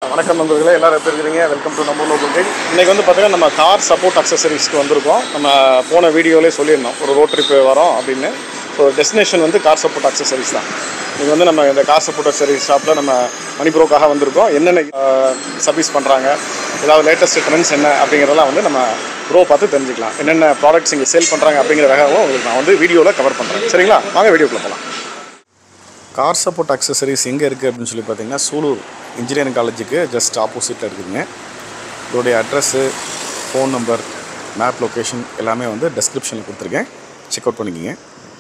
வணக்கம் நண்பர்களே எல்லாரும் எப்படி இருக்கிறீங்க வெல்கம் டு நம்ம லோக்கல் கைட் இன்றைக்கி வந்து பார்த்தீங்கன்னா நம்ம கார் சப்போர்ட் அக்சசரிஸ்க்கு வந்திருக்கோம் நம்ம போன வீடியோலேயே சொல்லியிருந்தோம் ஒரு ரோட் ட்ரிப் வரோம் அப்படின்னு ஸோ டெஸ்டினேஷன் வந்து கார் சப்போர்ட் அக்சசரிஸ் தான் இன்றைக்கி வந்து நம்ம இந்த கார் சப்போர்ட் அக்சசரிஸ் ஷாப்பில் நம்ம மணிப்ரோக்காக வந்திருக்கோம் என்னென்ன சர்வீஸ் பண்ணுறாங்க ஏதாவது லேட்டஸ்ட் ட்ரெண்ட்ஸ் என்ன அப்படிங்கிறதெல்லாம் வந்து நம்ம ப்ரோ பார்த்து தெரிஞ்சுக்கலாம் என்னென்ன ப்ராடக்ட்ஸ் இங்கே சேல் பண்ணுறாங்க அப்படிங்கிற வகையும் உங்களுக்கு நான் வந்து வீடியோவில் கவர் பண்ணுறேன் சரிங்களா வாங்க வீடியோக்குள்ள போகலாம் கார் சப்போர்ட் அக்சசரிஸ் எங்கே இருக்குது அப்படின்னு சொல்லி பார்த்தீங்கன்னா சூலூர் இன்ஜினியரிங் காலேஜுக்கு ஜஸ்ட் ஆப்போசிட்டில் இருக்குதுங்க இதோடைய address phone number map location எல்லாமே வந்து டெஸ்கிரிப்ஷனில் கொடுத்துருக்கேன் செக் அவுட் பண்ணிக்கிங்க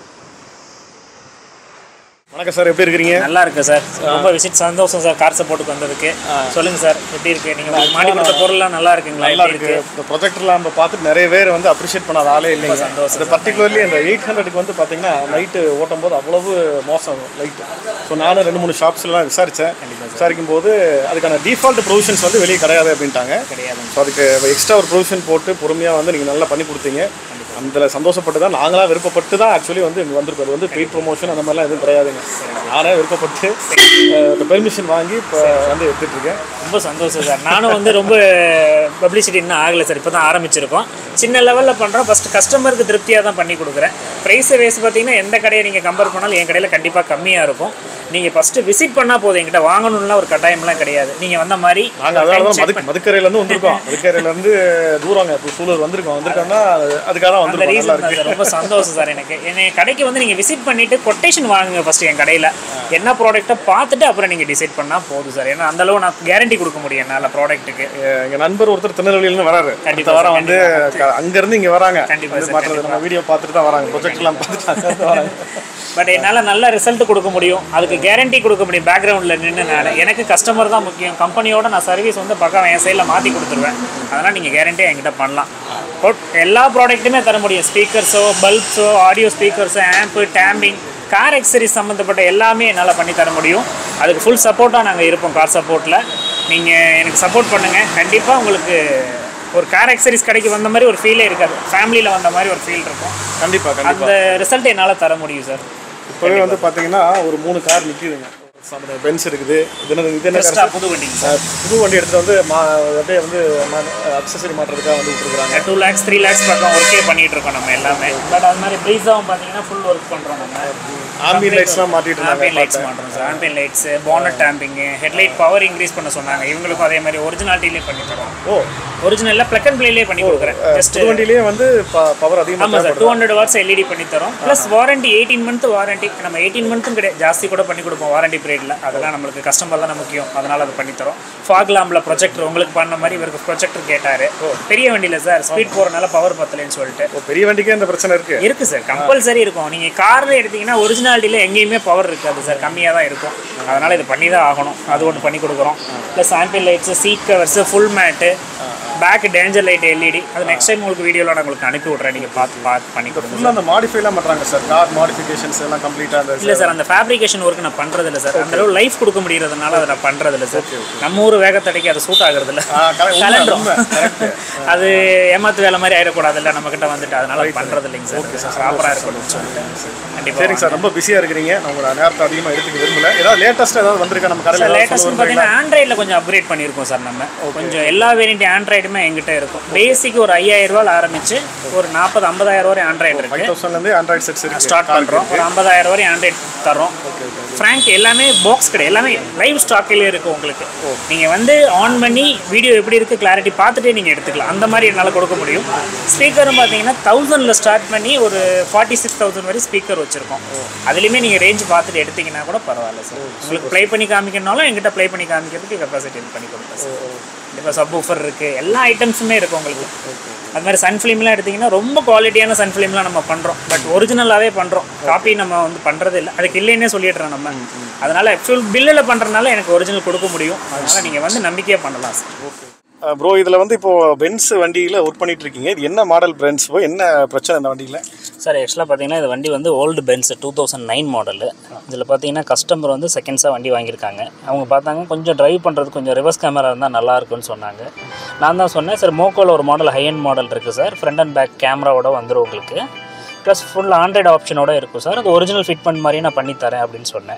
வணக்கம் சார் எப்படி இருக்கிறீங்க நல்லா இருக்கு சார் ரொம்ப விசிட் சந்தோஷம் சார் கார் சப்போர்ட்டுக்கு வந்ததுக்கு சொல்லுங்க சார் எப்படி இருக்கு நீங்க உங்களுக்கு மாடி கொடுத்த பொருள்லாம் நல்லா இருக்குங்களா நல்லா எப்படி இருக்கு இந்த ப்ரொஜெக்டர்லாம் நம்ம பார்த்துட்டு நிறைய பேர் வந்து அப்ரிஷியேட் பண்ணாத ஆளே இல்லைங்க சந்தோஷம் இந்த பர்டிகுலர்லி இந்த எயிட் ஹண்ட்ரடுக்கு வந்து பார்த்தீங்கன்னா லைட்டு ஓட்டும் போது அவ்வளவு மோசம் லைட்டு ஸோ நானும் ரெண்டு மூணு ஷாப்ஸ்லாம் விசாரித்தேன் விசாரிக்கும் போது அதுக்கான டிஃபால்ட் ப்ரொவிஷன்ஸ் வந்து வெளியே கிடையாது அப்படின்ட்டாங்க கிடையாது ஸோ அதுக்கு எக்ஸ்ட்ரா ஒரு ப்ரொவிஷன் போட்டு பொறுமையாக வந்து நீங்கள் நல்லா பண்ணி கொடுத்தீங்க அதில் சந்தோஷப்பட்டு தான் நாங்களாம் விருப்பப்பட்டு தான் ஆக்சுவலி வந்து இங்கே வந்திருக்கோம் அது வந்து பெய்ட் ப்ரொமோஷன் அந்த மாதிரிலாம் எதுவும் கிடையாதுங்க நானே விருப்பப்பட்டு பெர்மிஷன் வாங்கி இப்போ வந்து எடுத்துகிட்டு இருக்கேன் ரொம்ப சந்தோஷம் சார் நானும் வந்து ரொம்ப பப்ளிசிட்டி இன்னும் ஆகலை சார் இப்போ தான் ஆரம்பிச்சிருக்கோம் சின்ன லெவலில் பண்ணுறோம் ஃபஸ்ட்டு கஸ்டமருக்கு திருப்தியாக தான் பண்ணி கொடுக்குறேன் ப்ரைஸை வேஸ் பார்த்தீங்கன்னா எந்த கடையை நீங்கள் கம்பேர் பண்ணாலும் என் கடையில் கண்டிப்பாக கம்மியாக இருக்கும் நீங்கள் ஃபஸ்ட்டு விசிட் பண்ணால் போதும் என்கிட்ட வாங்கணும்லாம் ஒரு கட்டாயம்லாம் கிடையாது நீங்கள் வந்த மாதிரி நாங்கள் அதனால தான் மதுக்கு மதுக்கரையிலேருந்து வந்திருக்கோம் மதுக்கரையிலேருந்து தூரங்க இப்போ சூழல் வந்திருக்கோம் வந்திருக்கோம்னா அதுக்காக தான் அந்த வந்திருக்கோம் நல்லா ரீசன் தான் இருக்கு சார் ரொம்ப சந்தோஷம் சார் எனக்கு என்னை கடைக்கு வந்து நீங்கள் விசிட் பண்ணிட்டு கொட்டேஷன் வாங்குங்க ஃபர்ஸ்ட் என் கடையில் என்ன ப்ராடக்ட்டை பார்த்துட்டு அப்புறம் நீங்கள் டிசைட் பண்ணால் போதும் சார் ஏன்னா அந்த அளவு நான் கேரண்டி கொடுக்க முடியும் என்னால் ப்ராடக்ட்டுக்கு எங்கள் நண்பர் ஒருத்தர் திருநெல்வேலியிலேருந்து வராரு கண்டிப்பா அடுத்த வாரம் வந்து க- அங்கிருந்து இங்கே வராங்க கண்டிப்பா வந்து சார், மாற்றுறது நம்ம வீடியோ பார்த்துட்டு தான் வராங்க ப்ரொஜெக்ட்லாம் பார்த்துட்டு அங்கிருந்து வராங்க பட் என்னால் நல்ல ரிசல்ட் கொடுக்க முடியும் அதுக்கு கேரண்டி கொடுக்க முடியும் பேக்ரவுண்டில் நின்று நான் எனக்கு கஸ்டமர் தான் முக்கியம் கம்பெனியோட நான் சர்வீஸ் வந்து பக்கம் என் சைடில் மாற்றி கொடுத்துருவேன் அதனால் நீங்கள் கேரண்டியாக என்கிட்ட பண்ணலாம் பட் எல்லா ப்ராடக்ட்டுமே தர முடியும் ஸ்பீக்கர்ஸோ பல்ப்ஸோ ஆடியோ ஸ்பீக்கர்ஸோ ஆம்பு டேம்பிங் கார் எக்ஸசரிஸ் சம்மந்தப்பட்ட எல்லாமே என்னால் பண்ணி தர முடியும் அதுக்கு ஃபுல் சப்போர்ட்டாக நாங்கள் இருப்போம் கார் சப்போர்ட்டில் நீங்கள் எனக்கு சப்போர்ட் பண்ணுங்கள் கண்டிப்பாக உங்களுக்கு ஒரு கார் எக்ஸசரிஸ் கடைக்கு வந்த மாதிரி ஒரு ஃபீலே இருக்காது ஃபேமிலியில் வந்த மாதிரி ஒரு ஃபீல் இருக்கும் கண்டிப்பாக கண்டிப்பாக அந்த ரிசல்ட் என்னால் தர முடியும் சார் இப்போவே வந்து பார்த்தீங்கன்னா ஒரு மூணு கார் நிற்கிதுங்க பென்ஸ் இருக்குது இது என்ன இது என்ன Cresta புது வண்டிங்க சார் அஹ் புது வண்டி எடுத்துகிட்டு வந்து மா அப்படியே வந்து அக்சசரி மாட்டுறதுக்காக வந்து விட்டுருக்குறாங்க டூ லேக்ஸ் த்ரீ லேக்ஸ் பக்கம் ஒர்க்கே பண்ணிட்டு இருக்கோம் நம்ம எல்லாமே பட் அது மாதிரி ப்ரீஸாவும் பார்த்தீங்கன்னா ஃபுல் ஒர்க் பண்ணுறோம் நம்ம ஆம்பியன் லைட்ஸ்லாம் மாட்டிட்டு இருந்தாங்க ஆம்பியன் லைட்ஸ் மாட்டுறோம் sir ambient lights bonnet damping headlight power increase பண்ண சொன்னாங்க இவங்களுக்கும் அதே மாதிரி ஒரிஜினாலிட்டிலே பண்ணி தரோம் ஓ ஒரிஜினலில் ப்ளக் அண்ட் ப்ளேலே பண்ணி கொடுக்குறேன் ஜஸ்ட் புது வண்டியிலேயே வந்து பவர் அதிகமாக ஆமாம் sir two hundred watts LED பண்ணி தரோம் plus warranty eighteen month warranty நம்ம எயிட்டீன் மந்த்தும் கிடையாது ஜாஸ்தி கூட பண்ணி கொடுப்போம் வாரண்டி பீரியடில் அதெல்லாம் நம்மளுக்கு கஸ்டமர் தான் முக்கியம் அதனால் அதை பண்ணி தரோம் ஃபாக் லாம்பில் ப்ரொஜெக்டர் உங்களுக்கு பண்ண மாதிரி இவருக்கு ப்ரொஜெக்டர் கேட்டார் பெரிய வண்டியில் சார் ஸ்பீட் போகிறனால பவர் பத்தலைன்னு சொல்லிட்டு ஓ பெரிய வண்டிக்கே இந்த பிரச்சனை இருக்குது இருக்கு சார் கம்பல்சரி இருக்கும் நீங்கள் காரில் எடுத்தீங்கன்னா ஒரிஜினாலிட்டியில் எங்கேயுமே பவர் இருக்காது சார் கம்மியாக தான் இருக்கும் அதனால் இது பண்ணி தான் ஆகணும் அது ஒன்று பண்ணி கொடுக்குறோம் plus ambient lights seat covers full mat back danger light LED அது நெக்ஸ்ட் டைம் உங்களுக்கு வீடியோவில் நான் உங்களுக்கு அனுப்பி விட்றேன் நீங்கள் பார்த்து பார்த்து பண்ணி கொடுங்க ஃபுல்லாக அந்த மாடிஃபைலாம் பண்ணுறாங்க சார் கார் மாடிஃபிகேஷன்ஸ் எல்லாம் கம்ப்ளீட்டாக அந்த இல்லை சார் அந்த ஃபேப்ரிகேஷன் ஒர்க் நான் பண்ணுறது இல்லை சார் அந்த அளவு லைஃப் கொடுக்க முடியறதுனால அதை நான் பண்ணுறது இல்லை சார் நம்ம ஊர் வேகத்தடைக்கு அது சூட் ஆகுறது இல்லை ஆ, correct. உண்மை, கலண்டுரும் உண்மை. Correct. அது ஏமாத்து வேலை மாதிரி ஆயிடக்கூடாது இல்லை நம்ம கிட்ட வந்துட்டு அதனால அது பண்றது இல்லைங்க சார் ப்ராப்பராக இருக்கணும்னு சொல்லிட்டு கண்டிப்பாக சரிங்க சார் ரொம்ப பிஸியாக இருக்கிறீங்க நான் உங்களோட நேரத்தை அதிகமாக எடுத்துக்க விரும்பல ஏதாவது லேட்டஸ்ட்டாக ஏதாவது வந்திருக்கா நம்ம கடையில் லேட்டஸ்ட் பார்த்தீங்கன்னா ஆண்ட்ராய்டில் கொஞ்சம் அப்கிரேட் பண்ணியிருக்கோம் சார் நம்ம கொஞ்சம் எல்லா வேரியண்ட் ஆண்ட்ராய்டுமே எங்கிட்ட இருக்கும் பேசிக் ஒரு ஐயாயிரம் ரூபாயில் ஆரம்பிச்சு ஒரு நாற்பது ஐம்பதாயிரம் வரை ஆண்ட்ராய்டு இருக்கு ஃபைவ் தௌசண்ட்லேருந்து ஆண்ட்ராய்ட் செட்ஸ் இருக்கு ஸ்டார்ட் பண்ணுறோம் ஒரு ஐம்பதாயிரம் வரை ஆண்ட்ராய்ட் தரோம் ஃப்ராங்க் எல்லாமே பாக்ஸ் கிடையாது எல்லாமே லைவ் ஸ்டாக்கிலே இருக்குது உங்களுக்கு நீங்கள் வந்து ஆன் பண்ணி வீடியோ எப்படி இருக்குது கிளாரிட்டி பார்த்துட்டே நீங்கள் எடுத்துக்கலாம் அந்த மாதிரி என்னால் கொடுக்க முடியும் ஸ்பீக்கரும் பார்த்தீங்கன்னா தௌசண்டில் ஸ்டார்ட் பண்ணி ஒரு ஃபார்ட்டி சிக்ஸ் தௌசண்ட் வரை ஸ்பீக்கர் வச்சுருக்கோம் அதுலேயுமே நீங்கள் ரேஞ்ச் பார்த்துட்டு எடுத்தீங்கன்னா கூட பரவாயில்ல சார் உங்களுக்கு ப்ளே பண்ணி காமிக்கணும்னாலும் எங்கிட்ட ப்ளே பண்ணி காமிக்கிறதுக்கு கெப்பாசிட்டி பண்ணி கொடுப்பேன் சார் இப்போ சப் ஊஃபர் இருக்குது எல்லா ஐட்டம்ஸுமே இருக்குது உங்களுக்கு அது மாதிரி சன் ஃபிலிம்லாம் எடுத்திங்கன்னா ரொம்ப குவாலிட்டியான சன் ஃபிலிம்லாம் நம்ம பண்ணுறோம் பட் ஒரிஜினலாகவே பண்ணுறோம் காப்பி நம்ம வந்து பண்ணுறது இல்லை அதுக்கு இல்லைன்னே சொல்லிடுறோம் நம்ம அதனால் ஃபுல் பில்லில் பண்ணுறதுனால எனக்கு ஒரிஜினல் கொடுக்க முடியும் அதனால் நீங்கள் வந்து நம்பிக்கையாக பண்ணலாம் சார் ப்ரோ இதில் வந்து இப்போ பென்ஸ் வண்டியில் ஒர்க் பண்ணிட்டு இருக்கீங்க இது என்ன மாடல் பிராண்ட்ஸ் என்ன பிரச்சனை இந்த வண்டியில் சார் ஆக்சுவலாக பார்த்தீங்கன்னா இந்த வண்டி வந்து old Benz two thousand nine model இதில் பார்த்தீங்கன்னா கஸ்டமர் வந்து செகண்ட்ஸாக வண்டி வாங்கியிருக்காங்க அவங்க பார்த்தாங்க கொஞ்சம் டிரைவ் பண்ணுறது கொஞ்சம் ரிவர்ஸ் கேமரா இருந்தால் நல்லா இருக்கும்னு சொன்னாங்க நான் தான் சொன்னேன் சார் மோக்கோவில் ஒரு மாடல் ஹை அண்ட் மாடல் இருக்குது சார் ஃப்ரண்ட் அண்ட் பேக் கேமராவோட வந்துடும் உங்களுக்கு ப்ளஸ் ஃபுல் ஆண்ட்ராய்டு ஆப்ஷனோட இருக்கும் சார் அது ஒரிஜினல் ஃபிட் பண்ண மாதிரியே நான் பண்ணி தரேன் அப்படின்னு சொன்னேன்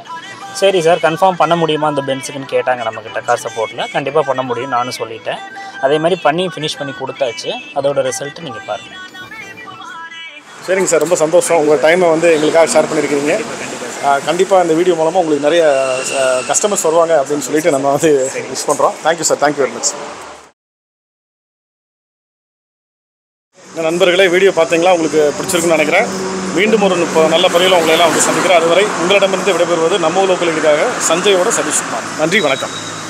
சரி சார் கன்ஃபார்ம் பண்ண முடியுமா அந்த பென்ஸுக்குன்னு கேட்டாங்க நம்மக்கிட்ட கார் சப்போர்ட்டில் கண்டிப்பாக பண்ண முடியும் நானும் சொல்லிட்டேன் அதே மாதிரி பண்ணி ஃபினிஷ் பண்ணி கொடுத்தாச்சு அதோட ரிசல்ட்டு நீங்கள் பாருங்கள் சரிங்க சார் ரொம்ப சந்தோஷம் உங்கள் டைமை வந்து எங்களுக்காக ஷேர் பண்ணியிருக்கிறீங்க கண்டிப்பாக இந்த வீடியோ மூலமாக உங்களுக்கு நிறைய கஸ்டமர்ஸ் வருவாங்க அப்படின்னு சொல்லிட்டு நம்ம வந்து விஷ் பண்ணுறோம் thank you sir thank you very much நண்பர்களே வீடியோ பார்த்தீங்களா உங்களுக்கு பிடிச்சிருக்குன்னு நினைக்கிறேன் மீண்டும் ஒரு இப்போ நல்ல பதிவில் உங்களை எல்லாம் வந்து சந்திக்கிறேன் அதுவரை உங்களிடமிருந்து விடைபெறுவது நம்ம லோக்கலுக்காக சஞ்சயோட சதீஷ்குமார் நன்றி வணக்கம்